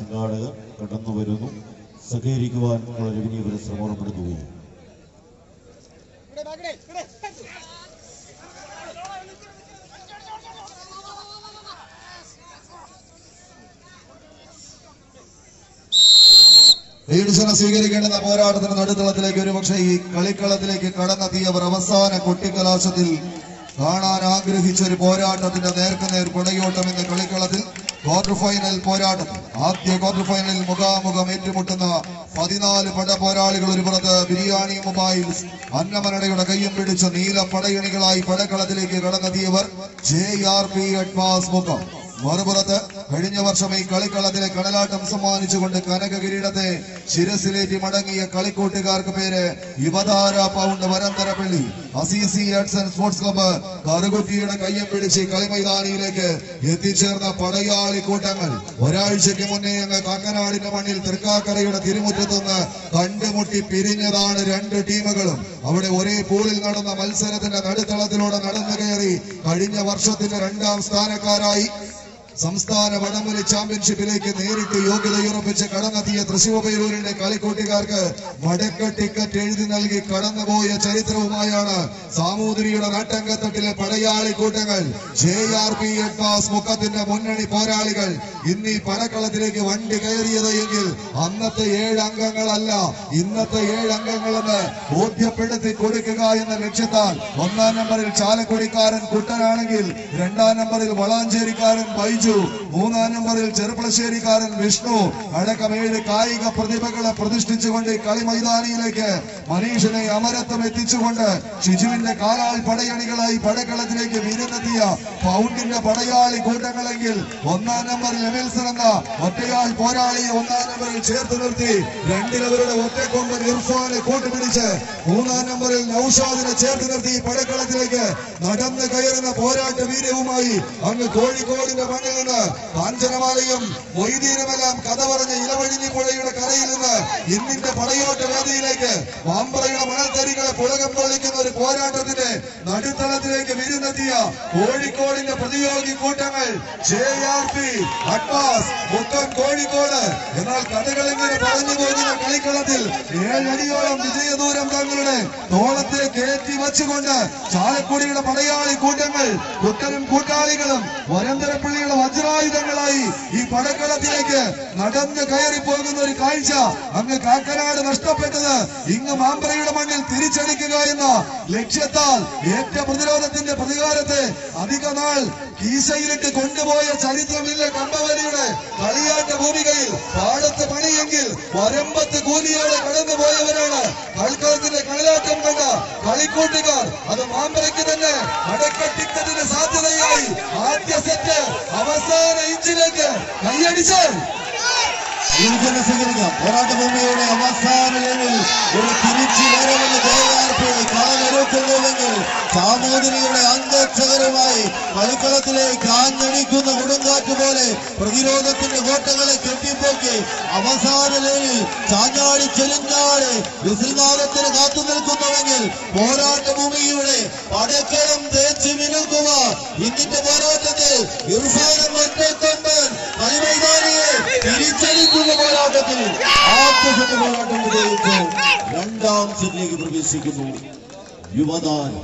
സംഘാടകർ കടന്നു വരുന്നു സഹകരിക്കുവാൻ വളരെ വിനീത ശ്രമം ഓർമ്മപ്പെടുത്തുകയും ലീഡ്സിനെ സ്വീകരിക്കേണ്ടുന്ന പോരാട്ടത്തിന് നടുത്തളത്തിലേക്ക് ഒരുപക്ഷെ ഈ കളിക്കളത്തിലേക്ക് കടന്നെത്തിയവർ അവസാന കൊട്ടിക്കലാശത്തിൽ കാണാൻ ആഗ്രഹിച്ച ഒരു പോരാട്ടത്തിന്റെ നേർക്കുനേർ പടയോട്ടം എന്ന കളിക്കളത്തിൽ ക്വാർട്ടർ ഫൈനൽ പോരാട്ടം ആദ്യ ക്വാർട്ടർ ഫൈനലിൽ മുഖാമുഖം ഏറ്റുമുട്ടുന്ന പതിനാല് പട പോരാളികൾ ഒരു പുറത്ത് ബിരിയാണി മൊബൈൽസ് അന്നമനടയുടെ കയ്യും പിടിച്ച് നീല പടയണികളായി പടക്കളത്തിലേക്ക് കടന്നെത്തിയവർ ജെ ആർ പി അഡ്വാസ് മുഖം മറുപുറത്ത് കഴിഞ്ഞ വർഷം ഈ കളിക്കളത്തിലെ കടലാട്ടം സമ്മാനിച്ചുകൊണ്ട് കനക കിരീടത്തെ ശിരസിലേറ്റി മടങ്ങിയ കളിക്കൂട്ടുകാർക്ക് പേര് Yuvathara pound Varantharappilly Assisi arts and sports club കറുകുറ്റിയുടെ കയ്യം പിടിച്ച് കളിമൈതാനിയിലേക്ക് എത്തിച്ചേർന്ന പടയാളി കൂട്ടങ്ങൾ ഒരാഴ്ചയ്ക്ക് മുന്നേ അങ്ങ് കങ്ങനാടിന്റെ മണ്ണിൽ തൃക്കാക്കരയുടെ തിരുമുറ്റത്തുനിന്ന് കണ്ടുമുട്ടി പിരിഞ്ഞതാണ് രണ്ട് ടീമുകളും അവിടെ ഒരേ പൂളിൽ നടന്ന മത്സരത്തിന്റെ നടുത്തളത്തിലൂടെ നടന്നു കയറി കഴിഞ്ഞ വർഷത്തിന്റെ രണ്ടാം സ്ഥാനക്കാരായി സംസ്ഥാന വടംവലി ചാമ്പ്യൻഷിപ്പിലേക്ക് നേരിട്ട് യോഗ്യതയുറപ്പിച്ച് കടന്നെത്തിയ തൃശൂർ പേരൂരിന്റെ കളിക്കൂട്ടുകാർക്ക് മടക്ക ടിക്കറ്റ് എഴുതി നൽകി കടന്നുപോയ ചരിത്രവുമായാണ് സാമൂതിരിയുടെ നാട്ടങ്കത്തട്ടിലെ പടയാളി കൂട്ടങ്ങൾ ജെ ആർ പി എഡ്വാസ് മുഖത്തിന്റെ മുന്നണി പോരാളികൾ ഇന്ന് ഈ പടക്കളത്തിലേക്ക് വണ്ടി കയറിയത് എങ്കിൽ അന്നത്തെ ഏഴ് അംഗങ്ങളല്ല ഇന്നത്തെ ഏഴ് അംഗങ്ങളെന്ന് ബോധ്യപ്പെടുത്തി കൊടുക്കുക എന്ന ലക്ഷ്യത്താൽ ഒന്നാം നമ്പറിൽ ചാലക്കുടിക്കാരൻ കുട്ടനാണെങ്കിൽ രണ്ടാം നമ്പറിൽ വളാഞ്ചേരിക്കാരൻ ബൈജു മൂന്നാം നമ്പറിൽ ചെറുപ്പളശ്ശേരിക്കാരൻ വിഷ്ണു അടക്കം ഏഴ് കായിക പ്രതിഭകളെ പ്രതിഷ്ഠിച്ചുകൊണ്ട് ഈ കളി മൈതാനിയിലേക്ക് മനീഷിനെ അമരത്വം എത്തിച്ചുകൊണ്ട് ഷിജുവിന്റെ കാലാൾ പടയണികളായി പടക്കളത്തിലേക്ക് വിരുന്നെത്തിയ പൗണ്ടിന്റെ പടയാളി കൂട്ടങ്ങളെങ്കിൽ ഒന്നാം നമ്പറിൽ എമിൽസൺ എന്ന ഒറ്റയാൾ പോരാളിയെ ഒന്നാം നമ്പറിൽ ചേർത്ത് നിർത്തി രണ്ടിലവരുടെ ഒറ്റക്കൊമ്പൻ ഇർഫാനെ കൂട്ടുപിടിച്ച് മൂന്നാം നമ്പറിൽ നൌഷാദിനെ ചേർത്ത് നിർത്തി ഈ പടക്കളത്തിലേക്ക് നടന്ന് കയറുന്ന പോരാട്ട വീര്യവുമായി അങ്ങ് കോഴിക്കോടിന്റെ മണ്ണിൽ നിന്ന് കാഞ്ചനമാലയും മൊയ്തീനുമെല്ലാം കഥ പറഞ്ഞ ഇലവഴിഞ്ഞി പുഴയുടെ കരയിൽ നിന്ന് ഇന്നിന്റെ പടയോട്ട വേദിയിലേക്ക് വാമ്പറയുടെ മണൽത്തരികളെ പുളകം കൊള്ളിക്കുന്ന ഒരു പോരാട്ടത്തിന്റെ നടുത്തളത്തിലേക്ക് വിരുന്നെത്തിയ കോഴിക്കോടിന്റെ പ്രതിയോഗി കൂട്ടങ്ങൾ ജെ ആർ പി അഡ്വാസ് മുക്കം കോഴിക്കോട് എന്നാൽ കഥകൾ ഇങ്ങനെ പറഞ്ഞു പോകുന്ന കളിക്കളത്തിൽ ഏഴടിയോളം വിജയദൂരം തങ്ങളുടെ തോളത്തിൽ കയറ്റി വച്ചുകൊണ്ട് ചാലക്കുടിയുടെ പടയാളി കൂട്ടങ്ങൾ കുട്ടനും കൂട്ടാളികളും വരന്തരപ്പള്ളിയുടെ വജ്രായുധങ്ങളായി ഈ പടക്കളത്തിലേക്ക് നടന്ന് കയറി പോകുന്ന ഒരു കാഴ്ച അങ്ങ് കാക്കനാട് നഷ്ടപ്പെട്ടത് ഇങ്ങ് മാമ്പ്രയുടെ മണ്ണിൽ തിരിച്ചടിക്കുക എന്ന ലക്ഷ്യത്താൽ ഏറ്റ പ്രതിരോധത്തിന്റെ പ്രതികാരത്തെ അധിക നാൾ കീശയിലിട്ട് കൊണ്ടുപോയ ചരിത്രമില്ല കമ്പവലിയുടെ കളിയാട്ട ഭൂമികയിൽ പാടത്ത് പണിയെങ്കിൽ വരമ്പത്ത് കൂലിയോടെ കടന്നു പോയവരാണ് കളിക്കളത്തിന്റെ കളിയാട്ടം കണ്ട കളിക്കൂട്ടുകാർ അത് മാമ്പരയ്ക്ക് തന്നെ അടക്കട്ടിക്കത്തിന് സാധ്യതയായി ആദ്യ സെറ്റ് അവസാന ഇഞ്ചിലേക്ക് കൈയടിച്ച് യുവജന സ്വീകരിക്കാം പോരാട്ടഭൂമിയുടെ അവസാന ലെവലിൽ ഒരു തിരിച്ചു വരവെന്ന് ജയകാർപ്പ് കളമൊരുക്കുന്നുവെങ്കിൽ സാമൂതിരിയുടെ അന്തക്ഷകരുമായി കളിക്കളത്തിലേക്ക് ആഞ്ഞടിക്കുന്ന കൊടുങ്കാറ്റ് പോലെ പ്രതിരോധത്തിന്റെ കോട്ടകളെ കെട്ടിപ്പോക്കി അവസാന ലെവലിൽ ചാഞ്ഞാടി ചെലിഞ്ഞാടി വിസിൽനാദത്തിന് കാത്തു നിൽക്കുന്നുവെങ്കിൽ പോരാട്ടഭൂമിയുടെ പടക്കളം തേച്ച് മിനുക്കുക ഇന്നിന്റെ പോരാട്ടത്തിൽ ഇർഫാനും ഒറ്റക്കൊമ്പൻ കളിമൈതാനിയെ തിരിച്ചടിക്കുന്ന പോരാട്ടത്തിൽ ആദ്യ സെറ്റ് പോരാട്ടം വിജയിച്ച് രണ്ടാം സെറ്റിലേക്ക് പ്രവേശിക്കുന്നു യുവതാരം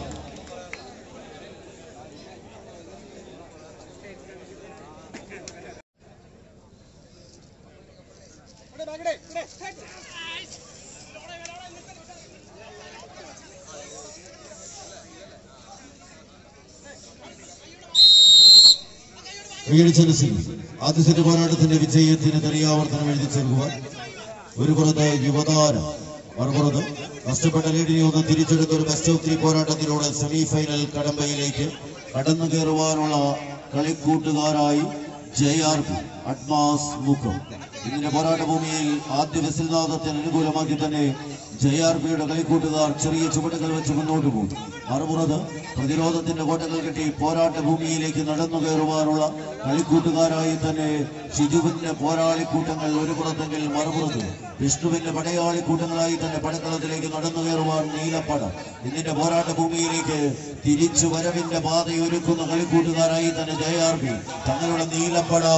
വീഴ്ച ആദ്യ സെറ്റ് പോരാട്ടത്തിന്റെ വിജയത്തിന് തനിയാവർത്തനം എഴുതി ചേർക്കുവാൻ ഒരു പുറത്ത് യുവതാരം മറുപുറത്ത് കഷ്ടപ്പെട്ട ലീഡിനെ ഒന്ന് തിരിച്ചെടുത്ത ഒരു ബെസ്റ്റ് ഓഫ് ത്രീ പോരാട്ടത്തിലൂടെ സെമി ഫൈനൽ കടമ്പയിലേക്ക് കടന്നു കയറുവാനുള്ള കളിക്കൂട്ടുകാരായി ജെ ആർ പി അഡ്മാസ് മുഖം ഇതിന്റെ പോരാട്ട ഭൂമിയിൽ ആദ്യ വെസിൽനാഥത്തിന് അനുകൂലമാക്കി തന്നെ ജെ ആർ പിയുടെ കളിക്കൂട്ടുകാർ ചെറിയ ചുവടുകൾ വെച്ച് മുന്നോട്ട് പോകും മറുപുറത്ത് പ്രതിരോധത്തിന്റെ കോട്ടകൾ കെട്ടി പോരാട്ട ഭൂമിയിലേക്ക് നടന്നു കയറുവാനുള്ള കളിക്കൂട്ടുകാരായി തന്നെ ഷിജുവിന്റെ പോരാളിക്കൂട്ടങ്ങൾ ഒരു പുറത്തെങ്കിൽ മറുപുറത്ത് വിഷ്ണുവിന്റെ പടയാളിക്കൂട്ടങ്ങളായി തന്നെ പടക്കളത്തിലേക്ക് നടന്നു കയറുവാൻ നീലപ്പട ഇതിന്റെ പോരാട്ട ഭൂമിയിലേക്ക് തിരിച്ചു വരവിന്റെ പാതയൊരുക്കുന്ന കളിക്കൂട്ടുകാരായി തന്നെ ജെ ആർ പി തങ്ങളുടെ നീലപ്പട ഒരു പോരാട്ട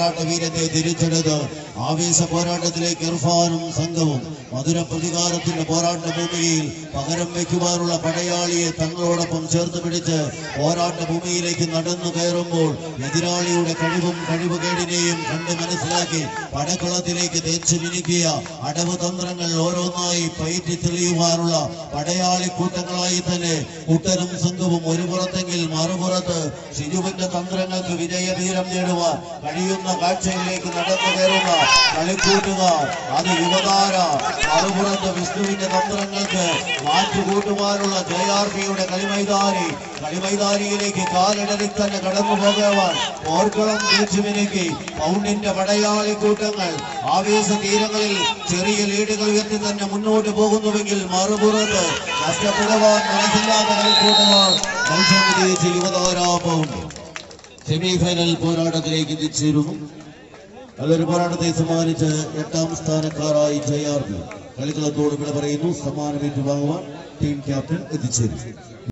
പോരാട്ട വീരത്തെ തിരിച്ചെടുത്ത് ആവേശ പോരാട്ടത്തിലേക്ക് ഇർഫാനും സംഘവും മധുര പ്രതികാരത്തിന്റെ പോരാട്ട ഭൂമിയിൽ പകരം വയ്ക്കുവാനുള്ള പടയാളിയെ തങ്ങളോടൊപ്പം ചേർത്ത് പിടിച്ച് പോരാട്ട ഭൂമിയിലേക്ക് നടന്നു കയറുമ്പോൾ എതിരാളിയുടെ കഴിവും കഴിവുകേടിനെയും കണ്ട് മനസ്സിലാക്കി പടക്കളത്തിലേക്ക് തേച്ചു മിനുക്കിയ അടവ് തന്ത്രങ്ങൾ ഓരോന്നായി പയറ്റി തെളിയുവാനുള്ള പടയാളി കൂട്ടങ്ങളായി തന്നെ കുട്ടനും സംഘവും ഒരു പുറത്തെങ്കിൽ മറുപുറത്ത് ഷിജുവിന്റെ തന്ത്രങ്ങൾക്ക് വിജയതീരം നേടുവാൻ കഴിയുന്ന കാഴ്ചയിലേക്ക് നടന്നു കയറുന്ന കളിക്കൂട്ടുകാർ അത് യുവതാര മറുപുറത്ത് വിഷ്ണുവിന്റെ തന്ത്രങ്ങൾക്ക് മാറ്റുകൂട്ടുവാനുള്ള ജെ ആർ പിയുടെ കളിമൈതാനി കളിമൈതാനിയിലേക്ക് കാലിടറി തന്നെ കടന്നു പോകുവാൻ ഓർക്കളം തേച്ചുമിനുക്കി പൗണ്ടിന്റെ പടയാളി കൂട്ടങ്ങൾ ആവേശ തീരങ്ങളിൽ ചെറിയ ലീഡുകൾ ഉയർത്തി തന്നെ മുന്നോട്ട് പോകുന്നുവെങ്കിൽ മറുപുറത്ത് നഷ്ടപ്പെടുവാൻ മനസ്സില്ലാത്ത കളിക്കൂട്ടുകാർ മത്സരം വിജയിച്ച യുവതാര പൗണ്ട് സെമി ഫൈനൽ പോരാട്ടത്തിലേക്ക് എത്തിച്ചേരുന്നു നല്ലൊരു പോരാട്ടത്തെ സമ്മാനിച്ച് എട്ടാം സ്ഥാനക്കാരായി ജെ ആർ പി കളിക്കളത്തോട് വിട പറയുന്നു സമ്മാനം ഏറ്റുവാങ്ങുവാൻ ടീം ക്യാപ്റ്റൻ എത്തിച്ചേരും